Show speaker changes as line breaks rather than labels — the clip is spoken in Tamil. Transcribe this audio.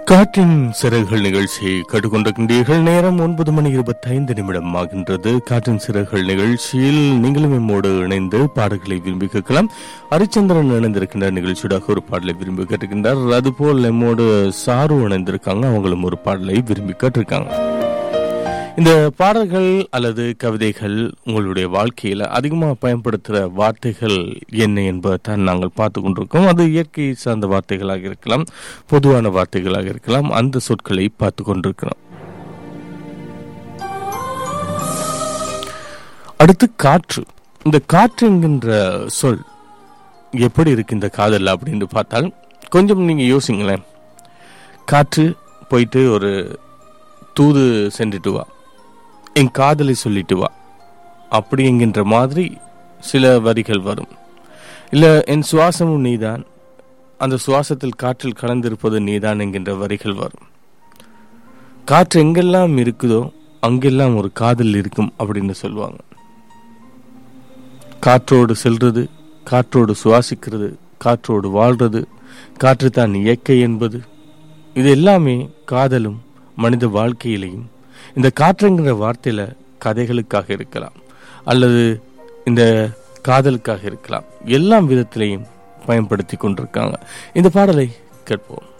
காற்றின் சிறகுகள் நிகழ்ச்சியை கேட்டுக்கொண்டிருக்கின்றீர்கள் நேரம் ஒன்பது மணி இருபத்தைந்து நிமிடம் ஆகின்றது காற்றின் சிறகுகள் நிகழ்ச்சியில் நீங்களும் எம்மோடு இணைந்து பாடல்களை விரும்பி கேட்கலாம் ஹரிச்சந்திரன் இணைந்திருக்கின்ற நிகழ்ச்சியோட ஒரு பாடலை விரும்பி கேட்டிருக்கின்றார் அதுபோல் எம்மோடு சாரு இணைந்திருக்காங்க அவங்களும் ஒரு பாடலை விரும்பி கேட்டிருக்காங்க இந்த பாடல்கள் அல்லது கவிதைகள் உங்களுடைய வாழ்க்கையில அதிகமாக பயன்படுத்துகிற வார்த்தைகள் என்ன என்பதைத்தான் நாங்கள் பார்த்து கொண்டிருக்கோம் அது இயற்கை சார்ந்த வார்த்தைகளாக இருக்கலாம் பொதுவான வார்த்தைகளாக இருக்கலாம் அந்த சொற்களை பார்த்து கொண்டிருக்கிறோம் அடுத்து காற்று இந்த காற்று என்கின்ற சொல் எப்படி இருக்கு இந்த காதல் அப்படின்னு பார்த்தால் கொஞ்சம் நீங்க யோசிங்களேன் காற்று போயிட்டு ஒரு தூது சென்றுட்டு வா என் காதலை சொல்லிட்டு வா அப்படி என்கின்ற மாதிரி சில வரிகள் வரும் இல்ல என் சுவாசமும் நீதான் அந்த சுவாசத்தில் காற்றில் கலந்திருப்பது நீதான் என்கின்ற வரிகள் வரும் காற்று எங்கெல்லாம் இருக்குதோ அங்கெல்லாம் ஒரு காதல் இருக்கும் அப்படின்னு சொல்லுவாங்க காற்றோடு செல்றது காற்றோடு சுவாசிக்கிறது காற்றோடு வாழ்றது காற்று தான் இயற்கை என்பது இது எல்லாமே காதலும் மனித வாழ்க்கையிலையும் இந்த காற்றுங்கிற வார்த்தையில கதைகளுக்காக இருக்கலாம் அல்லது இந்த காதலுக்காக இருக்கலாம் எல்லா விதத்திலையும் பயன்படுத்தி கொண்டிருக்காங்க இந்த பாடலை கேட்போம்